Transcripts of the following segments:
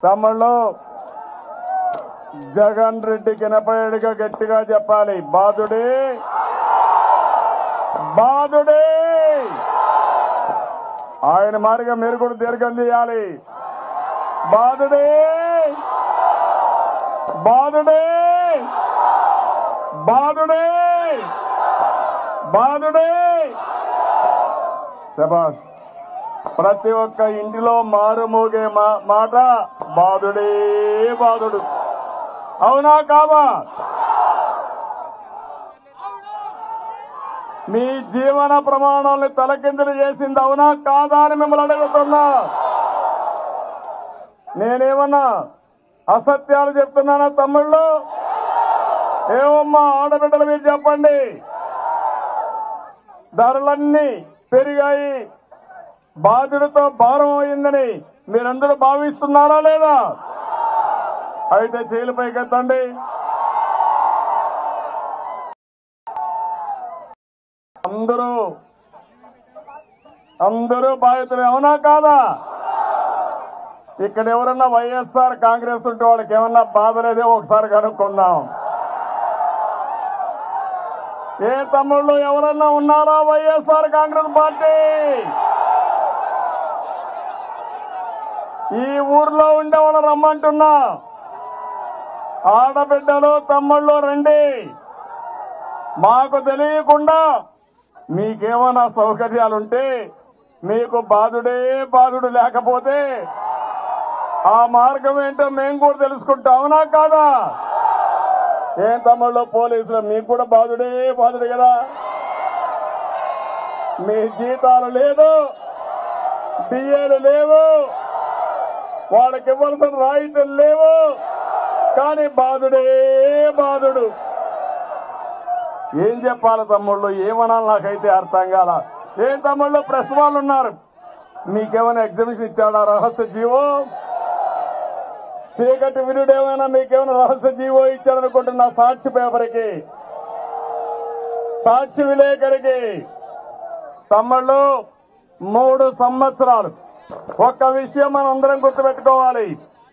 తమ్ముళ్ళు జగన్ రెడ్డి కినపేడుగా గట్టిగా చెప్పాలి బాధుడే బాధుడే ఆయన మారిగా మీరు కూడా దీర్ఘం చేయాలి బాధుడే బాధుడే బాధుడే బాధుడే శబాష్ ప్రతి ఒక్క ఇంటిలో మారుమోగే మా- మాట బాధుడే బాధుడు అవునా కావా మీ జీవన ప్రమాణాలను తలకిందులు చేసింది అవునా కాదా అని మిమ్మల్ని అడుగుతున్నా నేనేమన్నా అసత్యాలు చెప్తున్నానా తమ్ముళ్ళు ఏమమ్మా ఆడబిడ్డలు మీరు చెప్పండి ధరలన్నీ పెరిగాయి బాధుడితో భారం అయిందని మీరందరూ భావిస్తున్నారా లేదా అయితే చేలు పైకెత్తండి అందరూ అందరూ బాధితులు అవునా కాదా ఇక్కడ ఎవరన్నా వైఎస్ఆర్ కాంగ్రెస్ ఉంటే వాళ్ళకి ఏమన్నా బాధ లేదో ఒకసారి కనుక్కుందాం ఏ తమ్ముళ్ళు ఎవరన్నా ఉన్నారా వైఎస్ఆర్ కాంగ్రెస్ పార్టీ ఈ ఊర్లో ఉండే వాళ్ళు రమ్మంటున్నా ఆడబిడ్డలు తమ్ముళ్ళు రండి మాకు తెలియకుండా మీకేమైనా సౌకర్యాలుంటే మీకు బాధుడే బాధుడు లేకపోతే ఆ మార్గం ఏంటో మేము కూడా తెలుసుకుంటాం అవునా కాదా ఏం తమ్ముళ్ళు పోలీసులు మీకు కూడా బాధుడే బాధుడు కదా మీ జీతాలు లేదు బియ్యాలు లేవు వాళ్ళకి ఇవ్వాల్సిన రాయితీలు లేవు కానీ బాధుడే బాధుడు ఏం చెప్పాలి తమ్ముళ్ళు ఏమనాలి నాకైతే అర్థం కాల ఏం తమ్ముళ్ళు ప్రెస్ వాళ్ళు ఉన్నారు మీకేమైనా ఎగ్జిబిషన్ ఇచ్చాడా రహస్య జీవో చీకటి వినుడు ఏమైనా మీకేమైనా రహస్య జీవో ఇచ్చారనుకుంటున్నా సాక్షి పేపర్కి సాక్షి విలేకరికి తమ్ముళ్ళు మూడు సంవత్సరాలు ఒక్క విషయం మనం అందరం గుర్తుపెట్టుకోవాలి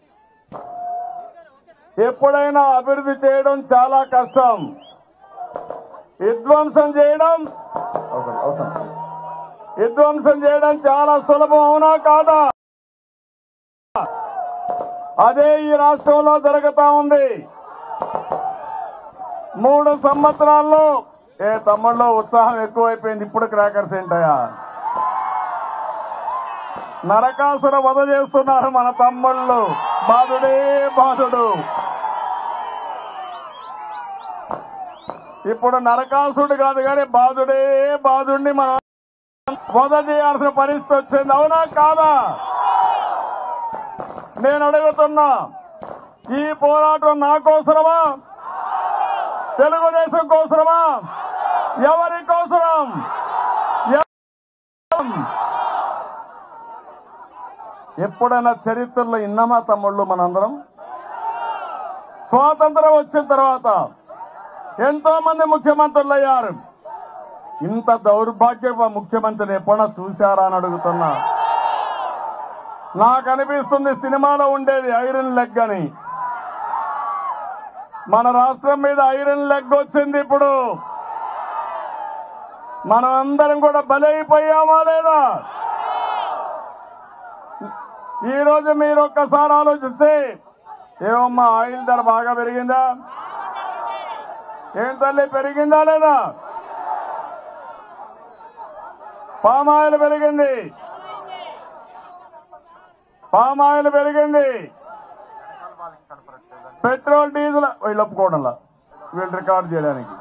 ఎప్పుడైనా అభివృద్ధి చేయడం చాలా కష్టం విధ్వంసం చేయడం అవసరం, అవసరం. విధ్వంసం చేయడం చాలా సులభం అవునా కాదా అదే ఈ రాష్ట్రంలో జరుగుతా ఉంది మూడు సంవత్సరాల్లో ఏ తమ్ముళ్ళు ఉత్సాహం ఎక్కువైపోయింది ఇప్పుడు క్రాకర్స్ ఏంటయా నరకాసుర వధ చేస్తున్నారు మన తమ్ముళ్ళు బాధుడే బాధుడు ఇప్పుడు నరకాసుడు కాదు కానీ బాధుడే బాధుడిని మనం వధ చేయాల్సిన పరిస్థితి వచ్చింది అవునా కాదా నేను అడుగుతున్నా ఈ పోరాటం నా కోసరమా తెలుగుదేశం కోసరమా ఎవరి కోసరం ఎవ- ఎప్పుడైనా చరిత్రలో ఇన్నమా తమ్ముళ్ళు మనందరం స్వాతంత్రం వచ్చిన తర్వాత ఎంతో మంది ముఖ్యమంత్రులు అయ్యారు ఇంత దౌర్భాగ్య ముఖ్యమంత్రిని ఎప్పుడన్నా చూశారా అని అడుగుతున్నా నాకు అనిపిస్తుంది సినిమాలో ఉండేది ఐరన్ లెగ్ అని మన రాష్ట్రం మీద ఐరన్ లెగ్ వచ్చింది ఇప్పుడు మనం అందరం కూడా బలైపోయామా లేదా ఈ రోజు మీరు ఒక్కసారి ఆలోచిస్తే ఏమమ్మా ఆయిల్ ధర బాగా పెరిగిందా ఏం తల్లి పెరిగిందా లేదా పామ్ ఆయిల్ పెరిగింది పామ్ ఆయిల్ పెరిగింది పెట్రోల్ డీజిల్ వీళ్ళు ఒప్పుకోవడంలా వీళ్ళు రికార్డ్ చేయడానికి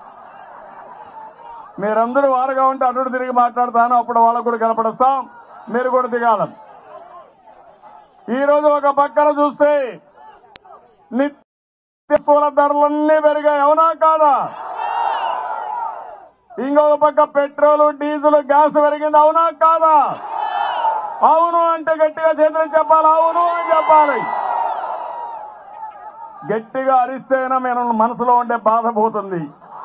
మీరందరూ వారుగా ఉంటే అటు తిరిగి మాట్లాడతాను అప్పుడు వాళ్ళకు కూడా కనపడస్తాం మీరు కూడా దిగాలం ఈ రోజు ఒక పక్కన చూస్తే నిత్యస్తుల ధరలన్నీ పెరిగాయి అవునా కాదా ఇంకొక పక్క పెట్రోల్ డీజిల్ గ్యాస్ పెరిగింది అవునా కాదా అవును అంటే గట్టిగా చేతులు చెప్పాలి అవును అని చెప్పాలి గట్టిగా అరిస్తేనే మన మనసులో ఉండే బాధ పోతుంది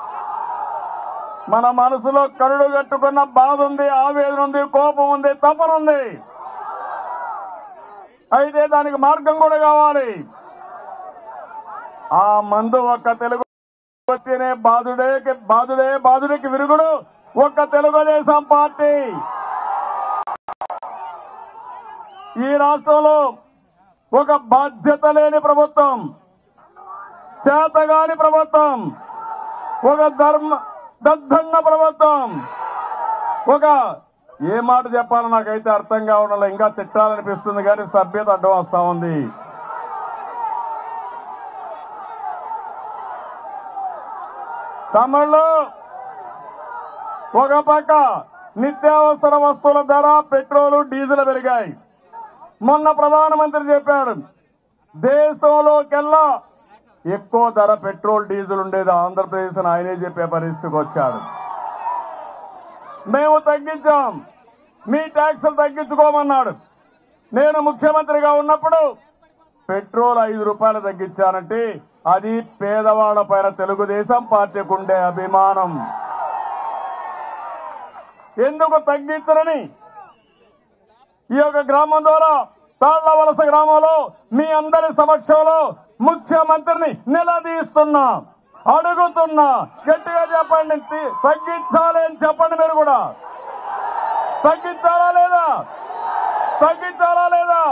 మన మనసులో కరుడు కట్టుకున్న బాధ ఉంది ఆవేదన ఉంది కోపం ఉంది తపన ఉంది అయితే దానికి మార్గం కూడా కావాలి ఆ మందు ఒక్క తెలుగు వచ్చినే బాధుడే బాధుడే బాధుడికి విరుగుడు ఒక్క తెలుగుదేశం పార్టీ ఈ రాష్ట్రంలో ఒక బాధ్యత లేని ప్రభుత్వం చేతగాని ప్రభుత్వం ఒక ధర్మ దద్దన్న ప్రభుత్వం ఒక ఏ మాట చెప్పాలో నాకైతే అర్థం కావడం ఇంకా తిట్టాలనిపిస్తుంది కానీ సభ్యత అడ్డం వస్తా ఉంది తమిళ్లో ఒక పక్క నిత్యావసర వస్తువుల ధర పెట్రోలు డీజిల్ పెరిగాయి మొన్న ప్రధానమంత్రి చెప్పాడు దేశంలోకెల్లా ఎక్కువ ధర పెట్రోల్ డీజిల్ ఉండేది ఆంధ్రప్రదేశ్ అని ఆయనే చెప్పే పరిస్థితికి వచ్చాడు మేము తగ్గించాం మీ ట్యాక్సులు తగ్గించుకోమన్నాడు నేను ముఖ్యమంత్రిగా ఉన్నప్పుడు పెట్రోల్ ఐదు రూపాయలు తగ్గించానంటే అది పేదవాళ్ల పైన తెలుగుదేశం పార్టీకి ఉండే అభిమానం ఎందుకు తగ్గించరని ఈ యొక్క గ్రామం ద్వారా తాళ్ల వలస గ్రామంలో మీ అందరి సమక్షంలో ముఖ్యమంత్రిని నిలదీస్తున్నా అడుగుతున్నా గట్టిగా చెప్పండి తి- తగ్గించాలి అని చెప్పండి మీరు కూడా తగ్గించాలా లేదా తగ్గించాలా లేదా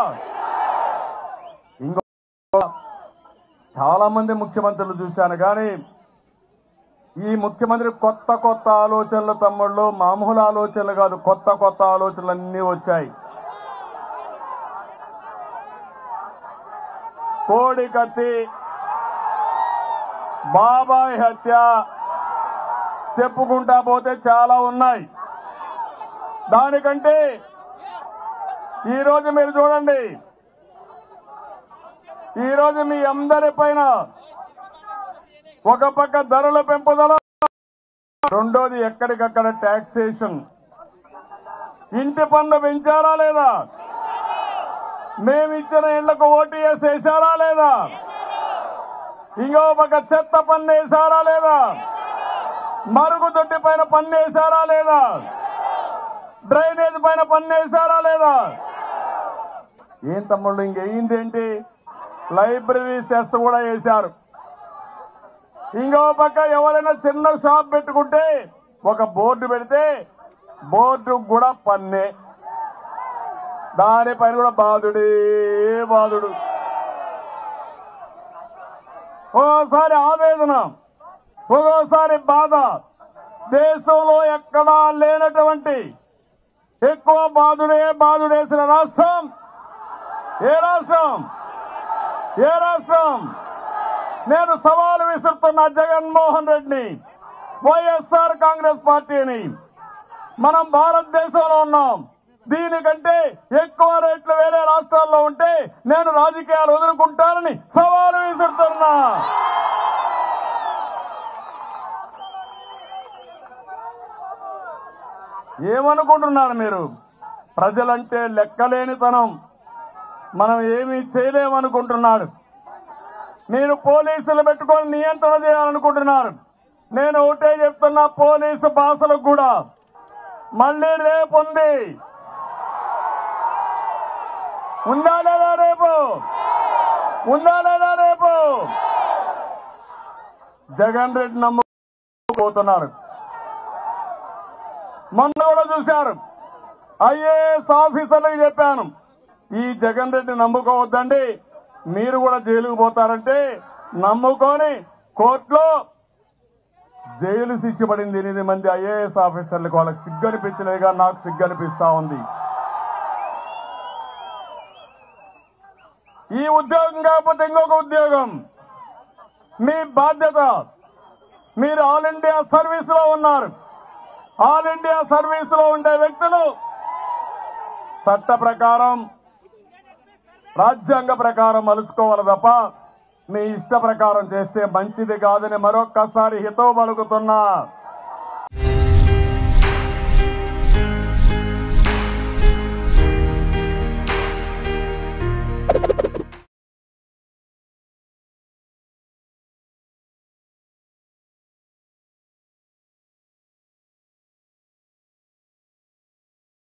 ఇంకో చాలా మంది ముఖ్యమంత్రులు చూశాను కానీ ఈ ముఖ్యమంత్రి కొత్త కొత్త ఆలోచనలు తమ్ముళ్ళు మామూలు ఆలోచనలు కాదు కొత్త కొత్త ఆలోచనలు అన్నీ వచ్చాయి కోడి కత్తి బాబాయ్ హత్య చెప్పుకుంటా పోతే చాలా ఉన్నాయి దానికంటే ఈరోజు మీరు చూడండి ఈరోజు మీ అందరి పైన ఒక పక్క ధరల పెంపుదల రెండోది ఎక్కడికక్కడ ట్యాక్సేషన్ ఇంటి పన్ను పెంచారా లేదా మేమిచ్చిన ఇళ్లకు ఓటీఎస్ వేశారా లేదా ఇంకో పక్క చెత్త పన్ను వేశారా లేదా మరుగుదొడ్డి పైన పన్ను వేశారా లేదా డ్రైనేజ్ పైన పన్ను వేశారా లేదా ఏం తమ్ముళ్ళు ఇంకేంటి లైబ్రరీ సెస్ కూడా వేశారు ఇంకో పక్క ఎవరైనా చిన్న షాప్ పెట్టుకుంటే ఒక బోర్డు పెడితే బోర్డు కూడా పన్నే దానిపైన కూడా బాధుడే బాధుడు ఓసారి ఆవేదన ఒక్కోసారి బాధ దేశంలో ఎక్కడా లేనటువంటి ఎక్కువ బాధుడే బాధుడేసిన రాష్ట్రం ఏ రాష్ట్రం ఏ రాష్ట్రం నేను సవాలు విసురుతున్న జగన్మోహన్ రెడ్డిని వైఎస్ఆర్ కాంగ్రెస్ పార్టీని మనం భారతదేశంలో ఉన్నాం దీనికంటే ఎక్కువ రేట్లు వేరే రాష్ట్రాల్లో ఉంటే నేను రాజకీయాలు వదులుకుంటానని సవాలు విసురుతున్నా ఏమనుకుంటున్నారు మీరు ప్రజలంటే లెక్కలేనితనం మనం ఏమీ చేయలేమనుకుంటున్నారు మీరు పోలీసులు పెట్టుకొని నియంత్రణ చేయాలనుకుంటున్నారు నేను ఒకటే చెప్తున్నా పోలీసు భాషలకు కూడా మళ్ళీ రేపు ఉంది ఉందా లేదా రేపు ఉందా లేదా రేపు జగన్ రెడ్డి నమ్ముకోతున్నారు మొన్న కూడా చూశారు ఐఏఎస్ ఆఫీసర్లకు చెప్పాను ఈ జగన్ రెడ్డి నమ్ముకోవద్దండి మీరు కూడా జైలుకు పోతారంటే నమ్ముకొని కోర్టులో జైలు శిక్ష పడింది ఎనిమిది మంది ఐఏఎస్ ఆఫీసర్లకు వాళ్ళకి సిగ్గు అనిపించలేదుగా నాకు సిగ్గు అనిపిస్తా ఉంది ఈ ఉద్యోగం కాకపోతే ఇంకొక ఉద్యోగం మీ బాధ్యత మీరు ఆల్ ఇండియా సర్వీస్ లో ఉన్నారు ఆల్ ఇండియా సర్వీస్ లో ఉండే వ్యక్తులు చట్ట ప్రకారం రాజ్యాంగ ప్రకారం మలుచుకోవాలి తప్ప మీ ఇష్ట ప్రకారం చేస్తే మంచిది కాదని మరొక్కసారి హితవు పలుకుతున్నా